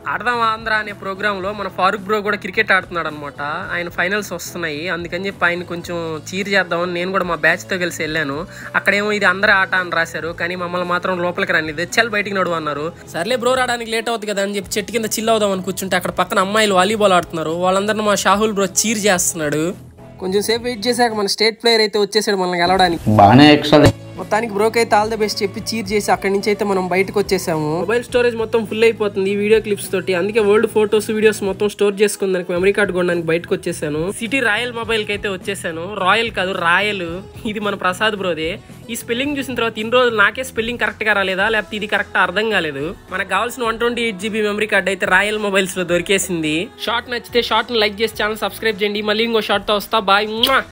ఆడదాం ఆంధ్ర అనే ప్రోగ్రామ్ లో మన ఫారూక్ బ్రో కూడా క్రికెట్ ఆడుతున్నాడు అనమాట ఆయన ఫైనల్స్ వస్తున్నాయి అందుకని చెప్పి ఆయన కొంచెం చీర్ చేద్దామని నేను కూడా మా బ్యాచ్ తో కలిసి వెళ్ళాను అక్కడేమో ఇది అందరూ ఆట అని రాశారు కానీ మమ్మల్ని మాత్రం లోపలికి రానిది చల్ బయటికి నడువు అన్నారు సర్లే బ్రో రావడానికి లేట్ అవుతుంది కదా అని చెప్పి చెట్టు కింద చిల్ అవుదాం అని కూర్చుంటే అక్కడ పక్కన అమ్మాయిలు వాలీబాల్ ఆడుతున్నారు వాళ్ళందరిని మా షాహుల్ బ్రో చీర్ చేస్తున్నాడు కొంచెం సేపు వెయిట్ చేశాక మన స్టేట్ ప్లేయర్ అయితే వచ్చేసాడు మనల్ని గెలవడానికి బాగానే ఎక్స్ట్రా మొత్తానికి బ్రోక్ అయితే ఆల్ ద బెస్ట్ చెప్పి చీర్ చేసి అక్కడి నుంచి అయితే మనం బయటకు వచ్చేసాము మొబైల్ స్టోరేజ్ మొత్తం ఫుల్ అయిపోతుంది ఈ వీడియో క్లిప్స్ తోటి అందుకే వరల్డ్ ఫోటోస్ వీడియోస్ మొత్తం స్టోర్ చేసుకుందానికి మెమరీ కార్డ్ కొనడానికి బయటకు వచ్చేసాను సిటీ రాయల్ మొబైల్ కి అయితే వచ్చేసాను రాయల్ కాదు రాయల్ ఇది మన ప్రసాద్ బ్రోదే ఈ స్పెల్లింగ్ చూసిన తర్వాత ఇన్ని రోజులు నాకే స్పెల్లింగ్ కరెక్ట్ గా రాలేదా లేకపోతే ఇది కరెక్ట్ అర్థం కాలేదు మనకు కావాల్సిన one twenty eight GB memory card అయితే రాయల్ మొబైల్స్ లో దొరికేసింది షార్ట్ నచ్చితే షార్ట్ లైక్ చేసి ఛానల్ సబ్స్క్రైబ్ చేయండి మళ్ళీ ఇంకో షార్ట్ తో వస్తా బాయ్